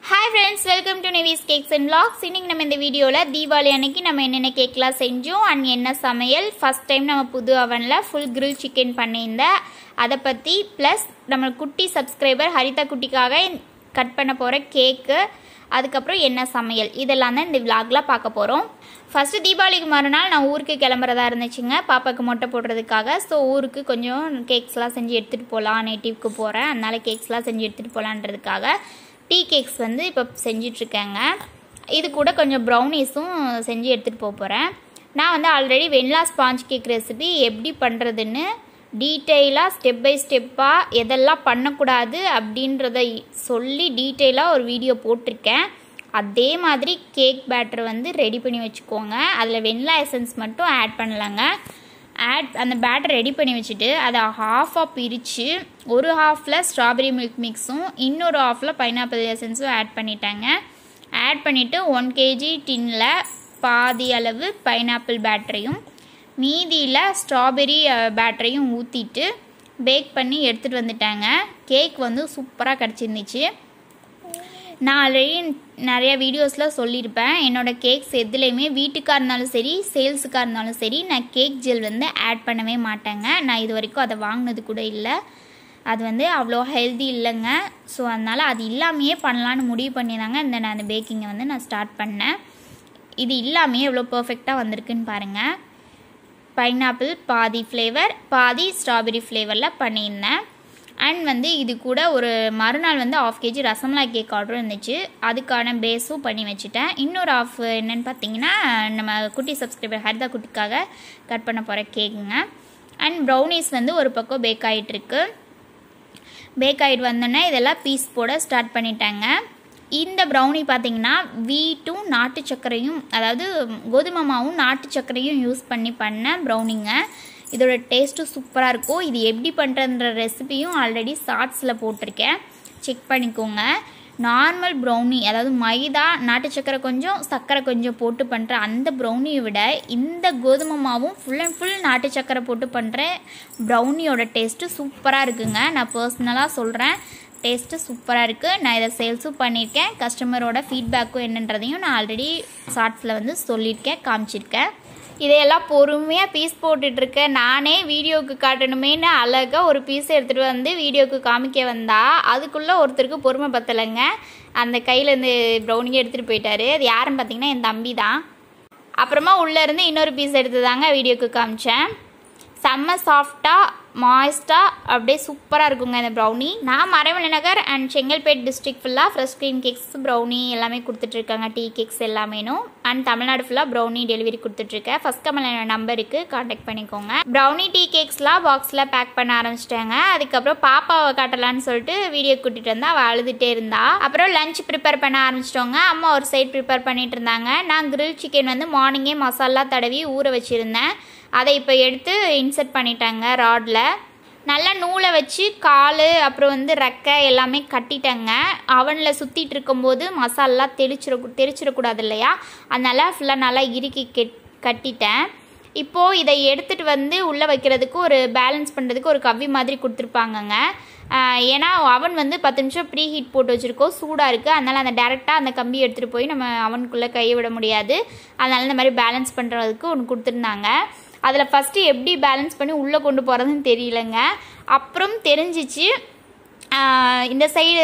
hi friends welcome to Nivi's cakes and vlogs இன்னைக்கு நம்ம இந்த வீடியோவில் தீபாவளி அன்னைக்கு நம்ம என்னென்ன கேக்லாம் செஞ்சோம் அண்ட் என்ன சமையல் ஃபர்ஸ்ட் டைம் நம்ம புது அவனில் ஃபுல் grill சிக்கன் பண்ணியிருந்தேன் அதை பற்றி ப்ளஸ் நம்ம குட்டி சப்ஸ்கிரைபர் ஹரிதா குட்டிக்காக கட் பண்ண போகிற கேக்கு அதுக்கப்புறம் என்ன சமையல் இதெல்லாம் தான் இந்த விலாக்ல பார்க்க போகிறோம் ஃபஸ்ட்டு தீபாவளிக்கு மறுநாள் நான் ஊருக்கு கிளம்புறதா இருந்துச்சுங்க பாப்பாவுக்கு மொட்டை போடுறதுக்காக ஸோ ஊருக்கு கொஞ்சம் கேக்ஸ்லாம் செஞ்சு எடுத்துகிட்டு போகலாம் நேட்டிவ்க்கு போகிறேன் அதனால கேக்ஸ்லாம் செஞ்சு எடுத்துகிட்டு போகலான்றதுக்காக டீ கேக்ஸ் வந்து இப்போ செஞ்சிட்ருக்கேங்க இது கூட கொஞ்சம் ப்ரௌனிஸும் செஞ்சு எடுத்துகிட்டு போக போகிறேன் நான் வந்து already vanilla sponge cake recipe எப்படி பண்ணுறதுன்னு டீட்டெயிலாக ஸ்டெப் பை ஸ்டெப்பாக எதெல்லாம் பண்ணக்கூடாது அப்படின்றத சொல்லி டீட்டெயிலாக ஒரு வீடியோ போட்டிருக்கேன் அதே மாதிரி கேக் பேட்டர் வந்து ரெடி பண்ணி வச்சுக்கோங்க அதில் வெண்லா எசன்ஸ் மட்டும் ஆட் பண்ணலாங்க ஆட் அந்த பேட்டர் ரெடி பண்ணி வச்சுட்டு அதை ஹாஃபாக பிரித்து ஒரு ஹாஃபில் ஸ்ட்ராபெரி மில்க் மிக்ஸும் இன்னொரு ஹாஃபில் பைனாப்பிள் எசன்ஸும் ஆட் பண்ணிட்டாங்க ஆட் பண்ணிவிட்டு ஒன் கேஜி டின்னில் பாதி அளவு பைனாப்பிள் பேட்டரையும் மீதியில் ஸ்ட்ராபெரி பேட்டரையும் ஊற்றிட்டு பேக் பண்ணி எடுத்துகிட்டு வந்துட்டாங்க கேக் வந்து சூப்பராக கிடச்சிருந்துச்சு நான் ஆல்ரெடி நிறைய வீடியோஸில் சொல்லியிருப்பேன் என்னோடய கேக்ஸ் எதுலேயுமே வீட்டுக்காக இருந்தாலும் சரி சேல்ஸுக்காக இருந்தாலும் சரி நான் கேக் ஜெல் வந்து ஆட் பண்ணவே மாட்டேங்க நான் இது வரைக்கும் அதை வாங்கினது கூட இல்லை அது வந்து அவ்வளோ ஹெல்தி இல்லைங்க ஸோ அதனால் அது இல்லாமையே பண்ணலான்னு முடிவு பண்ணியிருந்தாங்க இந்த நான் அந்த பேக்கிங்கை வந்து நான் ஸ்டார்ட் பண்ணேன் இது இல்லாமையே எவ்வளோ பர்ஃபெக்டாக வந்திருக்குன்னு பாருங்கள் பைனாப்பிள் பாதி ஃப்ளேவர் பாதி ஸ்ட்ராபெரி ஃப்ளேவரில் பண்ணியிருந்தேன் அண்ட் வந்து இது கூட ஒரு மறுநாள் வந்து half KG rasmalai cake order இருந்துச்சு அதுக்கான பேஸும் பண்ணி வச்சுட்டேன் இன்னொரு ஆஃப் என்னென்னு பார்த்தீங்கன்னா நம்ம குட்டி சப்ஸ்கிரைபர் ஹரிதா குட்டிக்காக கட் பண்ண போகிற கேக்குங்க அண்ட் ப்ரௌனிஸ் வந்து ஒரு பக்கம் பேக் ஆகிட்டுருக்கு பேக் ஆகிட்டு வந்தோன்னே இதெல்லாம் பீஸ் போட ஸ்டார்ட் பண்ணிட்டாங்க இந்த ப்ரௌனி பார்த்தீங்கன்னா வீட்டும் நாட்டு சர்க்கரையும் அதாவது கோதுமை மாவும் நாட்டு சர்க்கரையும் யூஸ் பண்ணி பண்ண ப்ரௌனிங்க இதோட டேஸ்ட்டும் சூப்பராக இருக்கும் இது எப்படி பண்ணுறன்ற ரெசிபியும் ஆல்ரெடி ஷார்ட்ஸில் போட்டிருக்கேன் செக் பண்ணிக்கோங்க நார்மல் ப்ரௌனி அதாவது மைதா நாட்டு சக்கரை கொஞ்சம் சர்க்கரை கொஞ்சம் போட்டு பண்ணுற அந்த ப்ரௌனியை விட இந்த கோதுமை மாவும் ஃபுல் அண்ட் ஃபுல் நாட்டு சக்கரை போட்டு பண்ணுற ப்ரௌனியோட டேஸ்ட்டு சூப்பராக இருக்குங்க நான் பர்சனலாக சொல்கிறேன் டேஸ்ட்டு சூப்பராக இருக்குது நான் இதை சேல்ஸும் பண்ணியிருக்கேன் கஸ்டமரோட ஃபீட்பேக்கும் என்னன்றதையும் நான் ஆல்ரெடி ஷார்ட்ஸில் வந்து சொல்லியிருக்கேன் காமிச்சிருக்கேன் இதையெல்லாம் பொறுமையாக பீஸ் போட்டுட்ருக்கேன் நானே வீடியோவுக்கு காட்டணுமேனு அழகாக ஒரு பீஸ் எடுத்துகிட்டு வந்து வீடியோவுக்கு காமிக்க வந்தா அதுக்குள்ளே ஒருத்தருக்கு பொறுமை பத்தலைங்க அந்த கையிலேருந்து ப்ரௌனிங்கே எடுத்துகிட்டு போயிட்டாரு அது யாருன்னு பார்த்தீங்கன்னா என் தம்பி தான் அப்புறமா உள்ளேருந்து இன்னொரு பீஸ் எடுத்து தாங்க வீடியோவுக்கு காமிச்சேன் செம்ம சாஃப்டாக மாய்ஸ்டாக அப்படியே சூப்பராக இருக்குங்க இந்த ப்ரௌனி நான் மறைமலை நகர் அண்ட் செங்கல்பேட் டிஸ்ட்ரிக்ட் ஃபுல்லாக ஃப்ரெஷ் க்ரீம் கேக்ஸ் ப்ரௌனி எல்லாமே கொடுத்துட்ருக்காங்க டீ கேக்ஸ் எல்லாமேனும் அண்ட் தமிழ்நாடு ஃபுல்லாக ப்ரௌனி டெலிவரி கொடுத்துட்ருக்கேன் ஃபஸ்ட் கமல் நம்பருக்கு காண்டாக்ட் பண்ணிக்கோங்க ப்ரௌனி டீ கேக்ஸ்லாம் பாக்ஸில் பேக் பண்ண ஆரம்பிச்சிட்டாங்க அதுக்கப்புறம் பாப்பாவை காட்டலான்னு சொல்லிட்டு வீடியோ கூட்டிகிட்டு வந்தா அவள் அழுதுகிட்டே இருந்தா அப்புறம் லஞ்ச் ப்ரிப்பேர் பண்ண ஆரம்பிச்சிட்டோங்க அம்மா ஒரு சைட் ப்ரிப்பேர் பண்ணிட்டு இருந்தாங்க நான் கிரில் சிக்கன் வந்து மார்னிங்கே மசாலா தடவி ஊற வச்சுருந்தேன் அதை இப்போ எடுத்து இன்சர்ட் பண்ணிட்டாங்க ராடில் நல்லா நூலை வச்சு கால் அப்புறம் வந்து ரெக்கை எல்லாமே கட்டிட்டேங்க அவனில் சுற்றிட்டு இருக்கும்போது மசாலெலாம் தெளிச்சிட தெரிச்சிடக்கூடாது இல்லையா அதனால் ஃபுல்லாக நல்லா இறுக்கி கெட் கட்டிட்டேன் இப்போது இதை எடுத்துகிட்டு வந்து உள்ளே வைக்கிறதுக்கு ஒரு பேலன்ஸ் பண்ணுறதுக்கு ஒரு கவ்வி மாதிரி கொடுத்துருப்பாங்கங்க ஏன்னா அவன் வந்து பத்து நிமிஷம் ப்ரீ ஹீட் போட்டு வச்சுருக்கோம் சூடாக இருக்குது அதனால் அந்த டேரெக்டாக அந்த கம்பி எடுத்துகிட்டு போய் நம்ம அவனுக்குள்ளே கையை விட முடியாது அதனால் இந்த மாதிரி பேலன்ஸ் பண்ணுறதுக்கு ஒன்று கொடுத்துருந்தாங்க அதில் ஃபஸ்ட்டு எப்படி பேலன்ஸ் பண்ணி உள்ளே கொண்டு போகிறதுன்னு தெரியலங்க அப்புறம் தெரிஞ்சிச்சு இந்த சைடு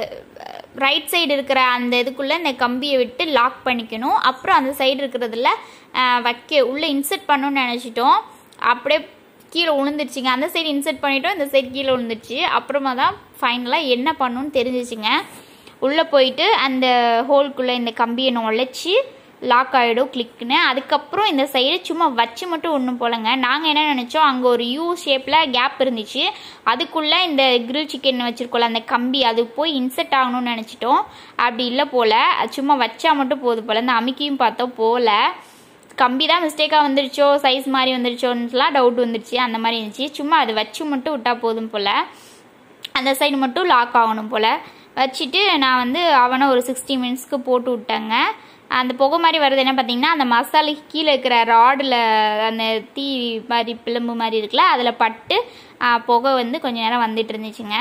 ரைட் சைடு இருக்கிற அந்த இதுக்குள்ளே இந்த கம்பியை விட்டு லாக் பண்ணிக்கணும் அப்புறம் அந்த சைடு இருக்கிறதுல வைக்க உள்ளே இன்சர்ட் பண்ணணும்னு நினச்சிட்டோம் அப்படியே கீழே உளுந்துருச்சுங்க அந்த சைடு இன்சர்ட் பண்ணிட்டோம் இந்த சைடு கீழே விழுந்துருச்சு அப்புறமா தான் ஃபைனலாக என்ன பண்ணணும்னு தெரிஞ்சிச்சுங்க உள்ளே போயிட்டு அந்த ஹோல்குள்ளே இந்த கம்பியை நுழைச்சி லாக் ஆகிடும் கிளிக்னு அதுக்கப்புறம் இந்த சைடு சும்மா வச்சு மட்டும் ஒன்றும் போலங்க நாங்கள் என்ன நினச்சோம் அங்கே ஒரு யூ ஷேப்பில் கேப் இருந்துச்சு அதுக்குள்ளே இந்த கிரில் சிக்கன் வச்சுருக்கோம்ல அந்த கம்பி அது போய் இன்செர்ட் ஆகணும்னு நினச்சிட்டோம் அப்படி இல்லை போல் அது சும்மா வச்சா மட்டும் போகுது போல் இந்த அமுக்கியும் பார்த்தோம் போகல கம்பி தான் மிஸ்டேக்காக வந்துருச்சோ சைஸ் மாதிரி வந்துருச்சோன்னுலாம் டவுட் வந்துருச்சு அந்த மாதிரி இருந்துச்சு சும்மா அது வச்சு மட்டும் விட்டால் போதும் போல் அந்த சைடு மட்டும் லாக் ஆகணும் போல் வச்சுட்டு நான் வந்து அவனை ஒரு சிக்ஸ்டி மினிட்ஸ்க்கு போட்டு விட்டேங்க அந்த புகை மாதிரி வருது என்ன பார்த்தீங்கன்னா அந்த மசாலுக்கு கீழே இருக்கிற ராடில் அந்த தீ மாதிரி பிளம்பு மாதிரி இருக்குல்ல அதில் பட்டு புகை வந்து கொஞ்சம் நேரம் வந்துட்டு இருந்துச்சுங்க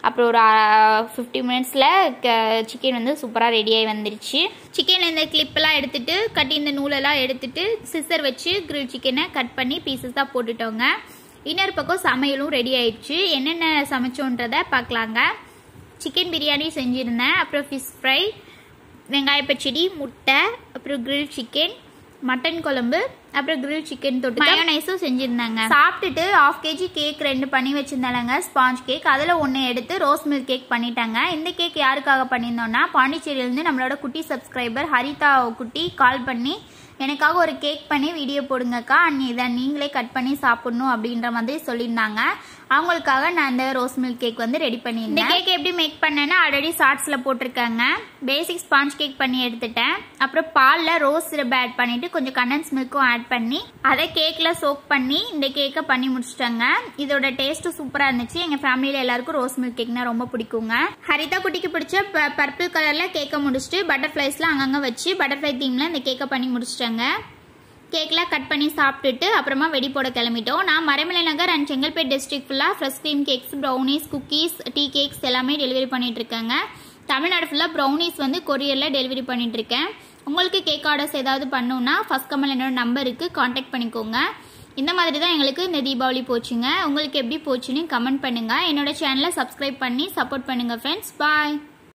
அப்புறம் ஒரு ஃபிஃப்டி மினிட்ஸில் சிக்கன் வந்து சூப்பராக ரெடியாகி வந்துருச்சு சிக்கன் இந்த கிளிப்பெல்லாம் எடுத்துட்டு கட்டி இந்த நூலெல்லாம் எடுத்துட்டு சிசர் வச்சு கிரில் சிக்கனை கட் பண்ணி பீசஸாக போட்டுட்டோங்க இன்னொரு பக்கம் சமையலும் ரெடி ஆயிடுச்சு என்னென்ன சமைச்சோன்றதை பார்க்கலாங்க சிக்கன் பிரியாணி செஞ்சுருந்தேன் அப்புறம் ஃபிஷ் ஃப்ரை வெங்காய பச்சடி முட்டை அப்புறம் கிரில் சிக்கன் மட்டன் குழம்பு அப்புறம் கிரில் சிக்கன் தொட்டு மயோனைஸும் செஞ்சுருந்தாங்க சாப்பிட்டுட்டு ஆஃப் கேஜி கேக் ரெண்டு பண்ணி வச்சிருந்தாங்க ஸ்பாஞ்ச் கேக் அதில் ஒன்று எடுத்து ரோஸ் மில்க் கேக் பண்ணிட்டாங்க இந்த கேக் யாருக்காக பண்ணியிருந்தோம்னா பாண்டிச்சேரியிலேருந்து நம்மளோட குட்டி சப்ஸ்கிரைபர் ஹரிதா குட்டி கால் பண்ணி எனக்காக ஒரு கேக் பண்ணி வீடியோ போடுங்கக்கா அண்ட் இதை நீங்களே கட் பண்ணி சாப்பிடணும் அப்படின்ற மாதிரி சொல்லியிருந்தாங்க அவங்களுக்காக நான் இந்த ரோஸ் மில்க் கேக் வந்து ரெடி பண்ணியிருந்தேன் இந்த கேக் எப்படி மேக் பண்ணேன்னா ஆல்ரெடி ஷார்ட்ஸில் போட்டிருக்காங்க பேசிக் ஸ்பாஞ்ச் கேக் பண்ணி எடுத்துட்டேன் அப்புறம் பாலில் ரோஸ் சிரப் ஆட் பண்ணிட்டு கொஞ்சம் கண்டன்ஸ் மில்க்கும் ஆட் பண்ணி அதை கேக்கில் சோக் பண்ணி இந்த கேக்கை பண்ணி முடிச்சிட்டாங்க இதோட டேஸ்ட்டும் சூப்பராக இருந்துச்சு எங்கள் ஃபேமிலியில் எல்லாருக்கும் ரோஸ் மில்க் கேக்னா ரொம்ப பிடிக்குங்க ஹரிதா குட்டிக்கு பிடிச்ச பர்பிள் கலரில் கேக்கை முடிச்சுட்டு பட்டர்ஃப்ளைஸ்லாம் அங்கங்கே வச்சு பட்டர்ஃப்ளை தீமில் இந்த கேக்கை பண்ணி முடிச்சிட்டாங்க கேக்லாம் கட் பண்ணி சாப்பிட்டுட்டு அப்புறமா வெடி போட கிளம்பிட்டோம் நான் மறைமலை நகர் அண்ட் செங்கல்பேட் டிஸ்ட்ரிக்ட் ஃபுல்லாக fresh cream cakes brownies cookies tea cakes எல்லாமே டெலிவரி பண்ணிட்டு இருக்காங்க தமிழ்நாடு ஃபுல்லாக ப்ரௌனிஸ் வந்து கொரியரில் டெலிவரி பண்ணிட்டு இருக்கேன் உங்களுக்கு கேக் ஆர்டர்ஸ் ஏதாவது பண்ணணும்னா ஃபஸ்ட் கமல் என்னோட நம்பருக்கு காண்டாக்ட் பண்ணிக்கோங்க இந்த மாதிரி தான் எங்களுக்கு இந்த தீபாவளி போச்சுங்க உங்களுக்கு எப்படி போச்சுன்னு கமெண்ட் பண்ணுங்கள் என்னோட சேனலை சப்ஸ்கிரைப் பண்ணி சப்போர்ட் பண்ணுங்கள் ஃப்ரெண்ட்ஸ் பாய்